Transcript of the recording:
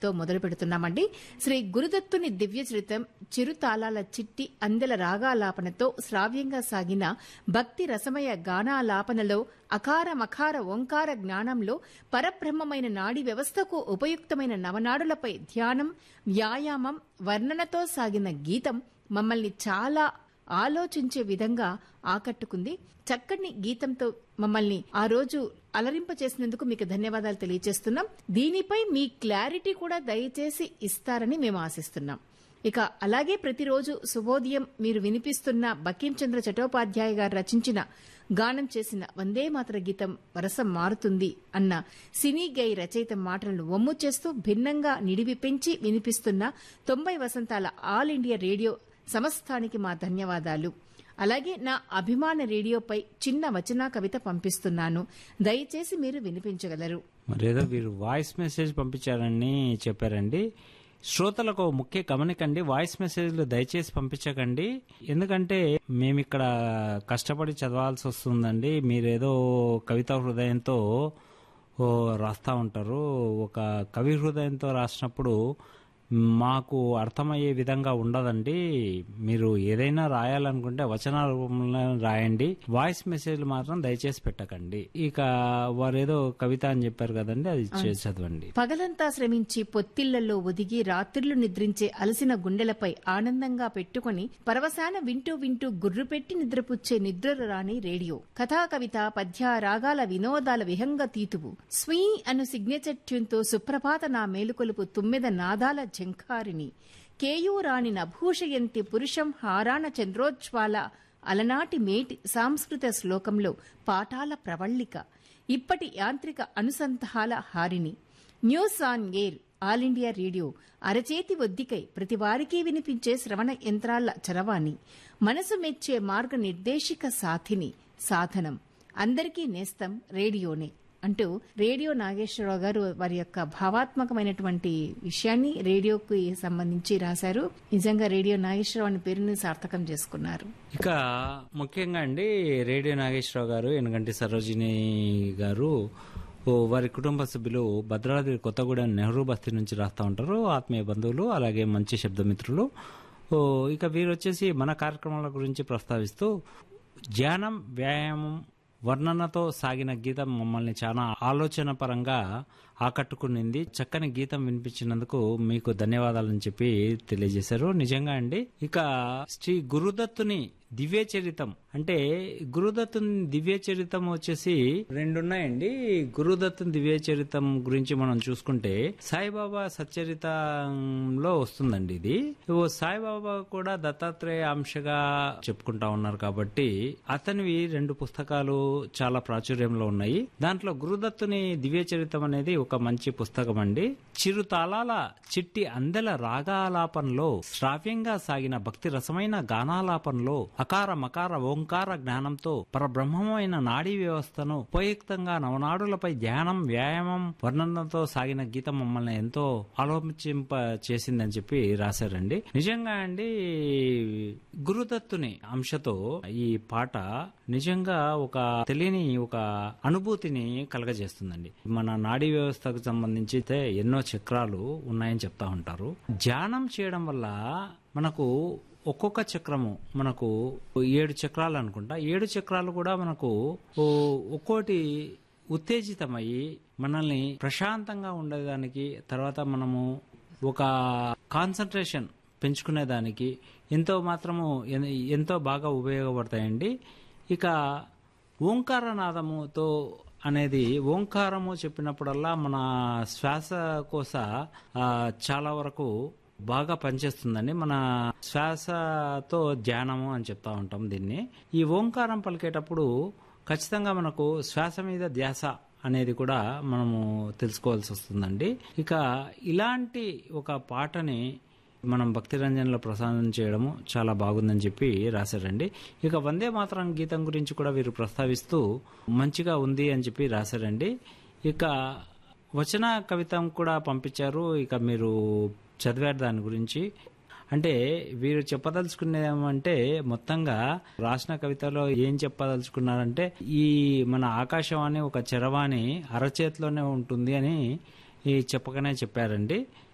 తో మొదలు పెడుతున్నామండి శ్రీ గురుదత్తుని దివ్య చరితం చిరుతాళాల చిట్టి అందెల రాగాలాపనతో శ్రావ్యంగా సాగిన భక్తి రసమయ గానాలాపనలో అకార మకార ఓంకార జ్ఞానంలో పరబ్రహ్మమైన నాడి వ్యవస్థకు ఉపయుక్తమైన నవనాడులపై ధ్యానం వ్యాయామం వర్ణనతో సాగిన గీతం మమ్మల్ని చాలా ఆలోచించే విధంగా ఆకట్టుకుంది చక్కని గీతంతో మమ్మల్ని ఆ రోజు అలరింప చేసినందుకు మీకు ధన్యవాదాలు తెలియజేస్తున్నాం దీనిపై మీ క్లారిటీ కూడా దయచేసి ఇస్తారని మేము ఆశిస్తున్నాం ఇక అలాగే ప్రతిరోజు శుభోదయం మీరు వినిపిస్తున్న బకీం చంద్ర చటోపాధ్యాయ గారు రచించిన గానం చేసిన వందే మాతర గీతం వరసం మారుతుంది అన్న సినీ గై రచయిత మాటలను వమ్ము చేస్తూ భిన్నంగా నిడివి పెంచి వినిపిస్తున్న తొంభై వసంతాల ఆల్ ఇండియా రేడియో సమస్తానికి మా ధన్యవాదాలు అలాగే నా అభిమాన రేడియోపై చిన్న వచనా కవిత పంపిస్తున్నాను దయచేసి మీరు వినిపించగలరు మరేదో వీరు వాయిస్ మెసేజ్ పంపించారని చెప్పారండి శ్రోతలకు ముఖ్య గమనికండి వాయిస్ మెసేజ్లు దయచేసి పంపించకండి ఎందుకంటే మేము ఇక్కడ కష్టపడి చదవాల్సి వస్తుందండి మీరేదో కవితా హృదయంతో ఓ రాస్తా ఉంటారు ఒక కవి హృదయంతో రాసినప్పుడు మాకు అర్థమయ్యే విధంగా ఉండదండి మీరు ఏదైనా రాయాలనుకుంటే వచన రూపంలో రాయండి వాయిస్ మెసేజ్లు మాత్రం దయచేసి పెట్టకండి ఇక వారేదో కవిత అని చెప్పారు కదండి అది చే- చదవండి పగలంతా శ్రమించి పొత్తిళ్లలో ఒదిగి రాత్రులు నిద్రించే అలసిన గుండెలపై ఆనందంగా పెట్టుకుని పరవశాన వింటూ వింటూ గుర్రు పెట్టి నిద్రపుచ్చే నిద్రలు రాని రేడియో కథా కవిత పద్య రాగాల వినోదాల విహంగ తీతువు స్వీ అను సిగ్నేచర్ ట్యూన్తో సుప్రభాత నా మేలుకొలుపు తుమ్మెద నాదాల ఝంకారిని కేయూరాణి నభూషయంతి పురుషం హారాణ చంద్రోజ్వాల అలనాటి మేటి సాంస్కృత శ్లోకంలో పాఠాల ప్రవళిక ఇప్పటి యాంత్రిక అనుసంధాల హారిని news on air all India radio అరచేతి ఒద్దికై ప్రతి వారికి వినిపించే శ్రవణ యంత్రాల చరవాణి మనసు మెచ్చే మార్గ నిర్దేశిక సాథిని సాధనం అందరికీ నేస్తం రేడియోనే అంటూ రేడియో నాగేశ్వరరావు గారు వారి యొక్క భావాత్మకమైనటువంటి విషయాన్ని రేడియోకి సంబంధించి రాశారు నిజంగా రేడియో నాగేశ్వరరావు అనే పేరుని సార్థకం చేసుకున్నారు ఇక ముఖ్యంగా అండి రేడియో నాగేశ్వరరావు గారు ఎనగంటి సరోజిని గారు ఓ వారి కుటుంబ సభ్యులు భద్రాద్రి కొత్తగూడెం నెహ్రూ బస్తీ నుంచి రాస్తా ఉంటారు ఆత్మీయ బంధువులు అలాగే మంచి శబ్దమిత్రులు ఓ ఇక వీరు వచ్చేసి మన కార్యక్రమాల గురించి ప్రస్తావిస్తూ ధ్యానం వ్యాయామం వర్ణనతో సాగిన గీతం మమ్మల్ని చాలా ఆలోచన పరంగా ఆకట్టుకునింది చక్కని గీతం వినిపించినందుకు మీకు ధన్యవాదాలని చెప్పి తెలియజేశారు నిజంగా అండి ఇక శ్రీ గురుదత్తుని దివ్య చరితం అంటే గురుదత్తుని దివ్య చరితం వచ్చేసి రెండున్నాయండి గురుదత్తుని దివ్య చరితం గురించి మనం చూసుకుంటే సాయిబాబా సచ్చరితంలో వస్తుందండి ఇది ఓ సాయిబాబా కూడా దత్తాత్రేయ అంశగా చెప్పుకుంటా ఉన్నారు కాబట్టి అతనివి రెండు పుస్తకాలు చాలా ప్రాచుర్యంలో ఉన్నాయి దాంట్లో గురుదత్తుని దివ్య చరితం అనేది ఒక మంచి పుస్తకం అండి చిరుతాళాల చిట్టి అందెల రాగాలాపనలో శ్రావ్యంగా సాగిన భక్తి రసమైన గానాలాపనలో అకార మకార ఓంకార జ్ఞానంతో పరబ్రహ్మమైన నాడీ వ్యవస్థను ఉపయుక్తంగా నవనాడులపై ధ్యానం వ్యాయామం వర్ణనతో సాగిన గీతం మమ్మల్ని ఎంతో ఆలోచింప చేసిందని చెప్పి రాశారండి నిజంగా అండి గురుదత్తుని అంశతో ఈ పాట నిజంగా ఒక తెలియని ఒక అనుభూతిని కలగజేస్తుందండి మన నాడీ వ్యవస్థకు సంబంధించి అయితే ఎన్నో చక్రాలు ఉన్నాయని చెప్తా ఉంటారు ధ్యానం చేయడం వల్ల మనకు ఒక్కొక్క చక్రము మనకు ఏడు చక్రాలు అనుకుంటా ఏడు చక్రాలు కూడా మనకు ఓ ఒక్కోటి ఉత్తేజితమయ్యి మనల్ని ప్రశాంతంగా ఉండేదానికి తర్వాత మనము ఒక కాన్సన్ట్రేషన్ పెంచుకునేదానికి ఎంతో మాత్రము ఎన్- ఎంతో బాగా ఉపయోగపడతాయండి ఇక ఓంకారనాదముతో అనేది ఓంకారము చెప్పినప్పుడల్లా మన శ్వాసకోశ ఆ, చాలా వరకు బాగా పనిచేస్తుందండి మన శ్వాసతో ధ్యానము అని చెప్తా ఉంటాం దీన్ని ఈ ఓంకారం పలికేటప్పుడు ఖచ్చితంగా మనకు శ్వాస మీద ధ్యాస అనేది కూడా మనము తెలుసుకోవాల్సి వస్తుందండి ఇక ఇలాంటి ఒక పాటని మనం భక్తి రంజన్లో ప్రసాదం చేయడము చాలా బాగుందని చెప్పి రాశారండి ఇక వందే మాతరం గీతం గురించి కూడా వీరు ప్రస్తావిస్తూ మంచిగా ఉంది అని చెప్పి రాశారండి ఇక వచన కవితం కూడా పంపించారు ఇక మీరు చదివారు దాని గురించి అంటే వీరు చెప్పదలుచుకునేదేమంటే మొత్తంగా రాసిన కవితలో ఏం చెప్పదలుచుకున్నారంటే ఈ మన ఆకాశవాణి ఒక చరవాణి అరచేతిలోనే ఉంటుంది అని ఈ చెప్పకనే చెప్పారండి